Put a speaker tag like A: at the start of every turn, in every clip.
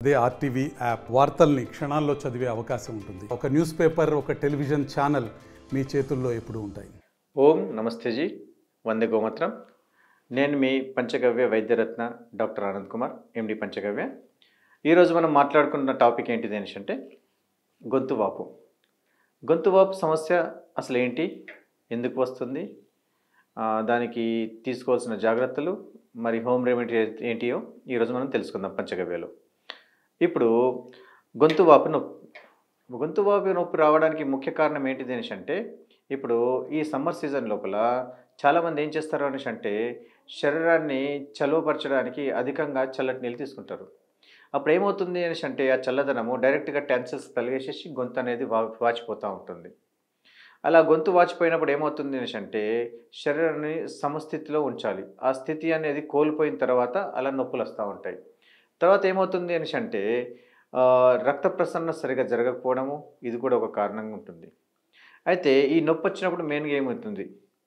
A: అదే RTV app వార్తల్ని క్షణాల్లో చదివే అవకాశం ఉంటుంది ఒక న్యూస్ పేపర్ ఒక టెలివిజన్ ఛానల్ మీ చేతుల్లో ఎప్పుడూ ఉంటాయి
B: ఓం నమస్తేజీ వందే గోమత్రం నేను మీ పంచగవ్య వైద్యరత్న డాక్టర్ ఆనంద్ కుమార్ ఎండి పంచగవ్య ఈరోజు మనం మాట్లాడుకున్న టాపిక్ ఏంటిది అనేసి అంటే గొంతు వాపు గొంతు వాపు సమస్య అసలు ఏంటి ఎందుకు వస్తుంది ఆ, దానికి తీసుకోవాల్సిన జాగ్రత్తలు మరి హోమ్ రెమెడీ ఏంటియో ఈరోజు మనం తెలుసుకుందాం పంచగవ్యలో ఇప్పుడు గొంతు వాపు నొప్పి గొంతు వాపు నొప్పి రావడానికి ముఖ్య కారణం ఏంటిది అనేసి అంటే ఇప్పుడు ఈ సమ్మర్ సీజన్ లోపల చాలామంది ఏం చేస్తారు అనేసి అంటే శరీరాన్ని చలువపరచడానికి అధికంగా చల్లటి నీళ్ళు తీసుకుంటారు అప్పుడు ఏమవుతుంది అనేసి అంటే ఆ చల్లదనము డైరెక్ట్గా టెన్సిల్స్ తలిగేసేసి గొంతు అనేది వా వాచిపోతూ ఉంటుంది అలా గొంతు వాచిపోయినప్పుడు ఏమవుతుంది అనేసి అంటే శరీరాన్ని సమస్థితిలో ఉంచాలి ఆ స్థితి అనేది కోల్పోయిన తర్వాత అలా నొప్పులు వస్తూ ఉంటాయి తర్వాత ఏమవుతుంది అనేసి అంటే ఆ, రక్త ప్రసరణ సరిగా జరగకపోవడము ఇది కూడా ఒక కారణంగా ఉంటుంది అయితే ఈ నొప్పి వచ్చినప్పుడు మెయిన్గా ఏమవుతుంది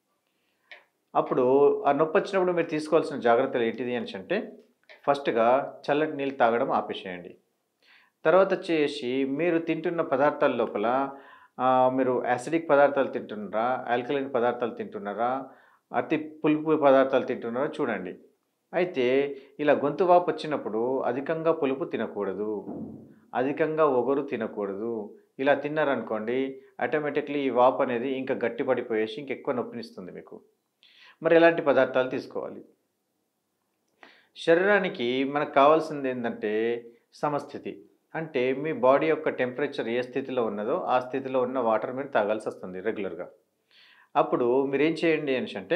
B: అప్పుడు ఆ నొప్పి వచ్చినప్పుడు మీరు తీసుకోవాల్సిన జాగ్రత్తలు ఏంటిది అని అంటే ఫస్ట్గా చల్లటి నీళ్ళు తాగడం ఆపేసేయండి తర్వాత వచ్చేసి మీరు తింటున్న పదార్థాల లోపల ఆ, మీరు యాసిడిక్ పదార్థాలు తింటున్నారా ఆల్కలైన్ పదార్థాలు తింటున్నారా అతి పులుపు పదార్థాలు తింటున్నారా చూడండి అయితే ఇలా గొంతు వాపు వచ్చినప్పుడు అధికంగా పులుపు తినకూడదు అధికంగా ఒగరు తినకూడదు ఇలా తిన్నారనుకోండి ఆటోమేటిక్లీ ఈ వాపు అనేది ఇంకా గట్టిపడిపోయేసి ఇంకెక్కువ నొప్పినిస్తుంది మీకు మరి ఎలాంటి పదార్థాలు తీసుకోవాలి శరీరానికి మనకు కావాల్సింది ఏంటంటే సమస్థితి అంటే మీ బాడీ యొక్క టెంపరేచర్ ఏ స్థితిలో ఉన్నదో ఆ స్థితిలో ఉన్న వాటర్ మీరు తాగాల్సి వస్తుంది రెగ్యులర్గా అప్పుడు మీరు ఏం చేయండి అనేసి అంటే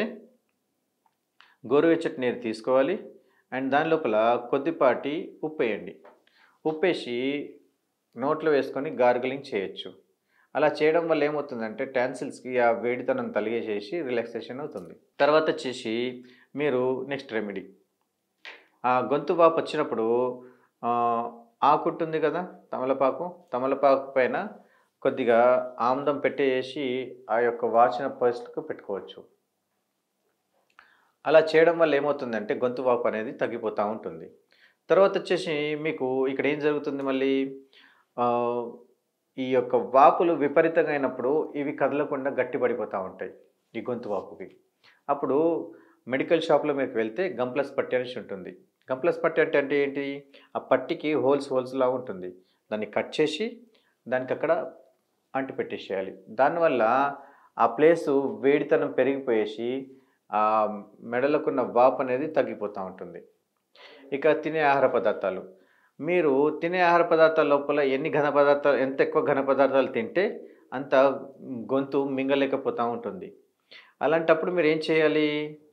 B: గోరువెచ్చటి నీరు తీసుకోవాలి అండ్ దాని లోపల కొద్దిపాటి ఉప్పు వేయండి ఉప్పేసి నోట్లో వేసుకొని గార్గిలింగ్ చేయొచ్చు అలా చేయడం వల్ల ఏమవుతుందంటే టాన్సిల్స్కి ఆ వేడితనం తలిగేసేసి రిలాక్సేషన్ అవుతుంది తర్వాత వచ్చేసి మీరు నెక్స్ట్ రెమెడీ ఆ గొంతు వాపు వచ్చినప్పుడు ఆ, ఆకు ఉంటుంది కదా తమలపాకు తమలపాకు పైన కొద్దిగా ఆముదం పెట్టేసి ఆ యొక్క వాచిన పర్స్ట్కు పెట్టుకోవచ్చు అలా చేయడం వల్ల ఏమవుతుందంటే గొంతు వాపు అనేది తగ్గిపోతూ ఉంటుంది తర్వాత వచ్చేసి మీకు ఇక్కడ ఏం జరుగుతుంది మళ్ళీ ఆ, ఈ యొక్క వాపులు విపరీతంగా అయినప్పుడు ఇవి కదలకుండా గట్టిపడిపోతూ ఉంటాయి ఈ గొంతు వాపుకి అప్పుడు మెడికల్ షాప్లో మీకు వెళ్తే గంప్లస్ పట్టి అనేసి ఉంటుంది గంప్లస్ పట్టి అంటే అంటే ఏంటి ఆ పట్టికి హోల్స్ హోల్స్లా ఉంటుంది దాన్ని కట్ చేసి దానికి అక్కడ అంటి పెట్టేసేయాలి దానివల్ల ఆ ప్లేసు వేడితనం పెరిగిపోయేసి ఆ మెడలకున్న వాపు అనేది తగ్గిపోతూ ఉంటుంది ఇక తినే ఆహార పదార్థాలు మీరు తినే ఆహార పదార్థాల లోపల ఎన్ని ఘన పదార్థాలు ఎంత ఎక్కువ ఘన పదార్థాలు తింటే అంత గొంతు మింగలేకపోతూ ఉంటుంది అలాంటప్పుడు మీరు ఏం చేయాలి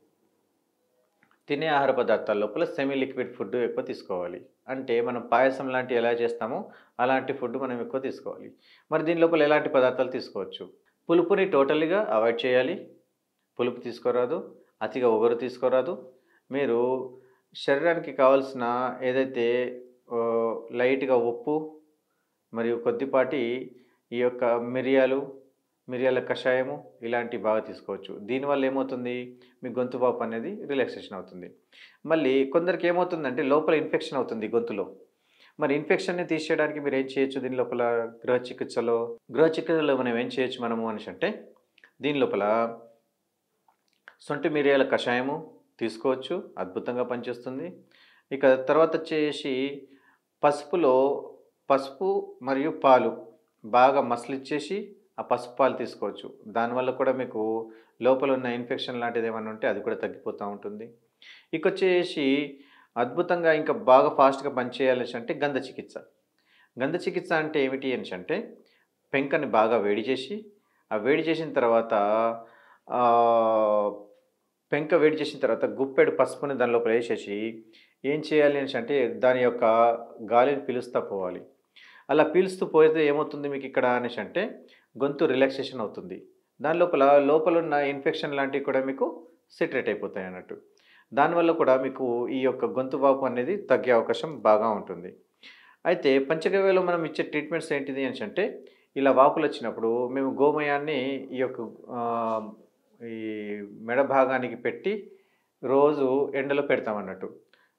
B: తినే ఆహార పదార్థాల లోపల సెమీ లిక్విడ్ ఫుడ్ ఎక్కువ తీసుకోవాలి అంటే మనం పాయసం లాంటివి ఎలా చేస్తామో అలాంటి ఫుడ్ మనం ఎక్కువ తీసుకోవాలి మరి దీని లోపల ఎలాంటి పదార్థాలు తీసుకోవచ్చు పులుపుని టోటల్గా అవాయిడ్ చేయాలి పులుపు తీసుకోరాదు అతిగా ఒగరు తీసుకోరాదు మీరు శరీరానికి కావాల్సిన ఏదైతే ఆ, లైట్గా ఉప్పు మరియు కొద్దిపాటి ఈ యొక్క మిరియాలు మిరియాల కషాయము ఇలాంటివి బాగా తీసుకోవచ్చు దీనివల్ల ఏమవుతుంది మీ గొంతు వాపు అనేది రిలాక్సేషన్ అవుతుంది మళ్ళీ కొందరికి ఏమవుతుందంటే లోపల ఇన్ఫెక్షన్ అవుతుంది గొంతులో మరి ఇన్ఫెక్షన్ని తీసేయడానికి మీరు ఏం చేయొచ్చు దీని లోపల గృహ చికిత్సలో గృహ చికిత్సలో మనం ఏం చేయొచ్చు మనము అనేసి అంటే దీని లోపల సొంటి మిరియాల కషాయము తీసుకోవచ్చు అద్భుతంగా పనిచేస్తుంది ఇక తర్వాత వచ్చేసి పసుపులో పసుపు మరియు పాలు బాగా మసలిచ్చేసి ఆ పసుపు పాలు తీసుకోవచ్చు దానివల్ల కూడా మీకు లోపల ఉన్న ఇన్ఫెక్షన్ లాంటిది ఏమైనా ఉంటే అది కూడా తగ్గిపోతూ ఉంటుంది ఇక వచ్చేసి అద్భుతంగా ఇంకా బాగా ఫాస్ట్గా పనిచేయాలి అంటే గంధ చికిత్స గంధ చికిత్స అంటే ఏమిటి అని అంటే పెంకని బాగా వేడి చేసి ఆ వేడి చేసిన తర్వాత ఆ, పెంక వేడి చేసిన తర్వాత గుప్పెడు పసుపుని దాని లోపల వేసేసి ఏం చేయాలి అని అంటే దాని యొక్క గాలిని పీలుస్తూ పోవాలి అలా పీలుస్తూ పోతే ఏమవుతుంది మీకు ఇక్కడ అనేసి అంటే గొంతు రిలాక్సేషన్ అవుతుంది దాని లోపల లోపల ఉన్న ఇన్ఫెక్షన్ లాంటివి కూడా మీకు సెటరేట్ అయిపోతాయి అన్నట్టు దానివల్ల కూడా మీకు ఈ యొక్క గొంతు వాపు అనేది తగ్గే అవకాశం బాగా ఉంటుంది అయితే పంచగవ్యలో మనం ఇచ్చే ట్రీట్మెంట్స్ ఏంటిది అని అంటే ఇలా వాపులు వచ్చినప్పుడు మేము గోమయాన్ని ఈ యొక్క ఆ, ఈ మెడ భాగానికి పెట్టి రోజు ఎండలో పెడతాం అన్నట్టు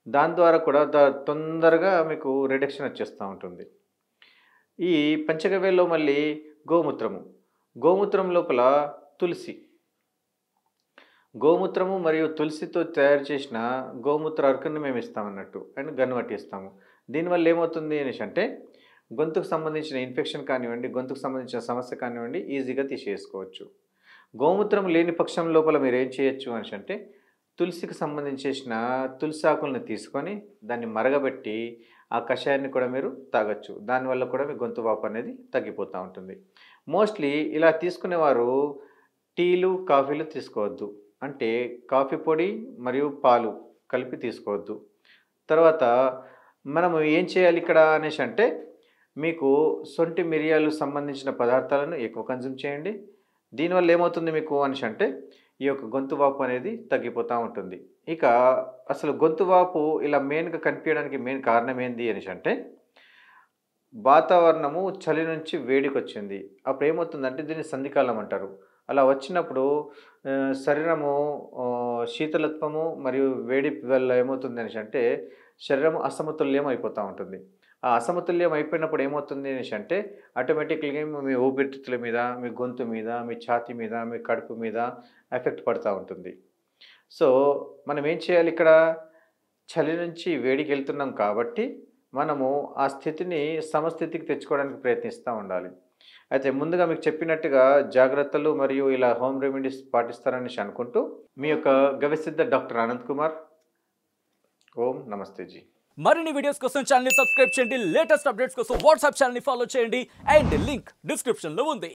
B: దాని ద్వారా కూడా ద- తొందరగా మీకు రిడక్షన్ వచ్చేస్తూ ఉంటుంది ఈ పంచగవ్యలో మళ్ళీ గోమూత్రము గోమూత్రం లోపల తులసి గోమూత్రము మరియు తులసితో తయారు చేసిన గోమూత్ర అరకుని మేము ఇస్తామన్నట్టు అండ్ గన్వట్టి ఇస్తాము దీనివల్ల ఏమవుతుంది అనేసి అంటే గొంతుకు సంబంధించిన ఇన్ఫెక్షన్ కానివ్వండి గొంతుకు సంబంధించిన సమస్య కానివ్వండి ఈజీగా తీసేసుకోవచ్చు గోమూత్రం లేని పక్షం లోపల మీరు ఏం చేయొచ్చు అనేసి అంటే తులసికి సంబంధించేసిన తులసి ఆకులను తీసుకొని దాన్ని మరగబెట్టి ఆ కషాయాన్ని కూడా మీరు తాగొచ్చు దానివల్ల కూడా మీ గొంతు వాపు అనేది తగ్గిపోతూ ఉంటుంది మోస్ట్లీ ఇలా తీసుకునేవారు టీలు కాఫీలు తీసుకోవద్దు అంటే కాఫీ పొడి మరియు పాలు కలిపి తీసుకోవద్దు తర్వాత మనము ఏం చేయాలి ఇక్కడ అనేసి అంటే మీకు సొంటి మిరియాలు సంబంధించిన పదార్థాలను ఎక్కువ కన్జ్యూమ్ చేయండి దీనివల్ల ఏమవుతుంది మీకు అనేసి అంటే ఈ యొక్క గొంతు వాపు అనేది తగ్గిపోతూ ఉంటుంది ఇక అసలు గొంతు వాపు ఇలా మెయిన్గా కనిపించడానికి మెయిన్ కారణం ఏంది అనేసి అంటే వాతావరణము చలి నుంచి వేడికి వచ్చింది అప్పుడు ఏమవుతుందంటే దీన్ని సంధికాలం అంటారు అలా వచ్చినప్పుడు ఆ, శరీరము ఆ, శీతలత్వము మరియు వేడి వల్ల ఏమవుతుంది అనేసి అంటే శరీరం అసమతుల్యం అయిపోతూ ఉంటుంది ఆ అసమతుల్యం అయిపోయినప్పుడు ఏమవుతుంది అనేసి అంటే ఆటోమేటిక్గా మీ ఊపిరితిత్తుల మీద మీ గొంతు మీద మీ ఛాతీ మీద మీ కడుపు మీద ఎఫెక్ట్ పడుతూ ఉంటుంది సో మనం ఏం చేయాలి ఇక్కడ చలి నుంచి వేడికి వెళ్తున్నాం కాబట్టి మనము ఆ స్థితిని సమస్థితికి తెచ్చుకోవడానికి ప్రయత్నిస్తూ ఉండాలి అయితే ముందుగా మీకు చెప్పినట్టుగా జాగ్రత్తలు మరియు ఇలా హోమ్ రెమెడీస్ పాటిస్తారని అనుకుంటూ మీ యొక్క గవిసిద్ధ డాక్టర్ అనంత్ కుమార్ ఓం నమస్తే జీ
C: మరిన్ని వీడియోస్ కోసం ఛానల్ ని సబ్స్క్రైబ్ చేయండి లేటెస్ట్ అప్డేట్స్ కోసం వాట్సాప్ ఛానల్ ని ఫాలో చేయండి అండ్ లింక్ డిస్క్రిప్షన్ లో ఉంది